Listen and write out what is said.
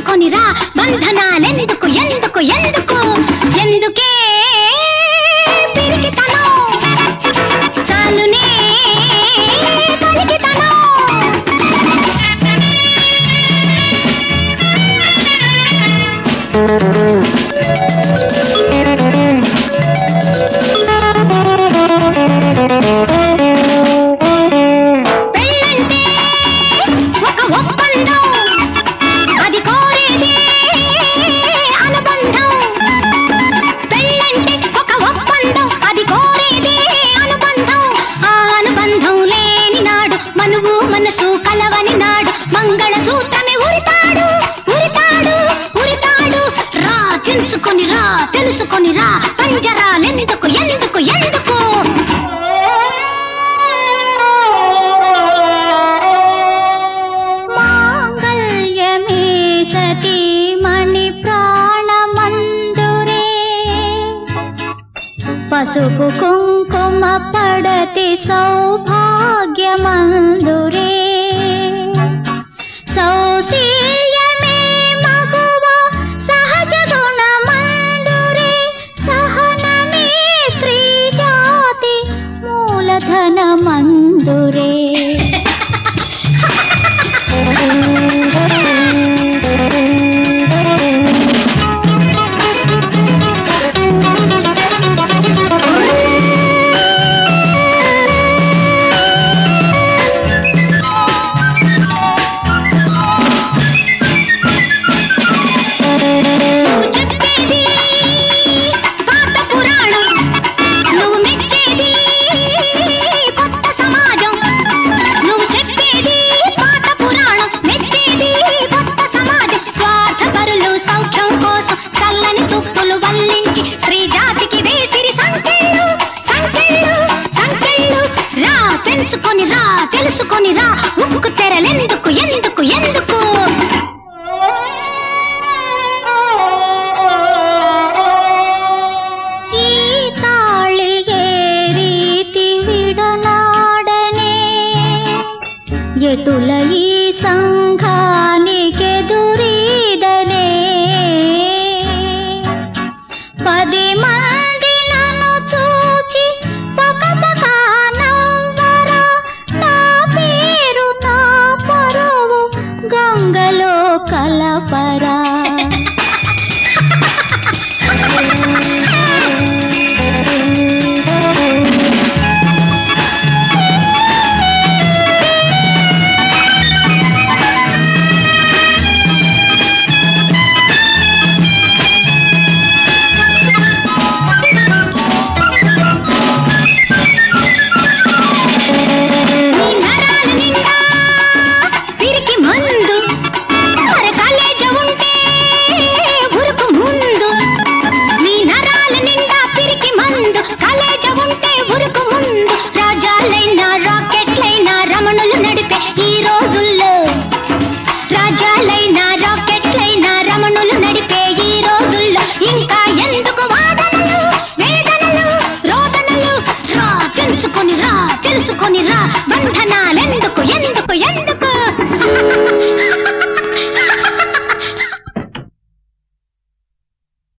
తెలుసుకొని రా బంధనాలెందుకు ఎందుకు ఎందుకు ఎందుకే పిరికితనం చాలునే కలిగితనం పెళ్ళంటే ఒక ఒప్పందం అది కోరేదే అనుబంధం పెళ్ళంటే ఒక ఒప్పందం అది కోరేదే అనుబంధం ఆ అనుబంధం లేని నాడు మనువు మనసు కలవని నాడు మంగళ సూత్రమే ఉరితాడు ఉరితాడు ఉరితాడు రా తెలుసుకొని రా తెలుసుకొని రా పంజరాలెందుకు ఎందుకు ఎందుకు మాంగళ్యమే సతీ మణి ప్రాణమందురే పసుపు కుంకుమ పడతి సౌభాగ్యమందురే సౌశీల్యమే మగువ సహజ గుణమందురే సహనమే స్త్రీ జాతి మూలధన మందురే నువ్వు చెప్పేది పాత పురాణం నువ్వు మెచ్చేది కొత్త సమాజం నువ్వు చెప్పేది పాత పురాణం మెచ్చేది కొత్త సమాజం స్వార్థపరులు సౌఖ్యం కోసం చల్లని సూక్తులు వల్లించి స్త్రీ జాతికి వేసిరి సంకెళ్ళు సంకెళ్ళు సంకెళ్ళు రా తెలుసుకొని రా తెలుసుకొని రా ఉక్కు తెరలెందుకు ఎందుకు ఎందుకు ఈ తాళి ఏ రీతి విడనాడనే ఎటుల ఈ సంఘానికెదురీదనే పది మంది నన్ను చూచి పకపక నవ్వరా నా పేరు నా పరువు గంగలో కలపరా నీ నరాల నిండా పిరికి మందు అరే కలేజ ఉంటే ఉరుకు ముందు నీ నరాల నిండా పిరికి మందు కలేజ ఉంటే ఉరుకు ముందు రాజాలైనా రాకెట్లైనా రమణులు నడిపే ఈ రోజుల్లో రాజాలైనా రాకెట్లైనా రమణులు నడిపే ఈ రోజుల్లో ఇంకా ఎందుకు వాదనలు వేదనలు రోదనలు రా తెలుసుకొని రా తెలుసుకొని రా బంధనాలెందుకు ఎందుకు ఎందుకు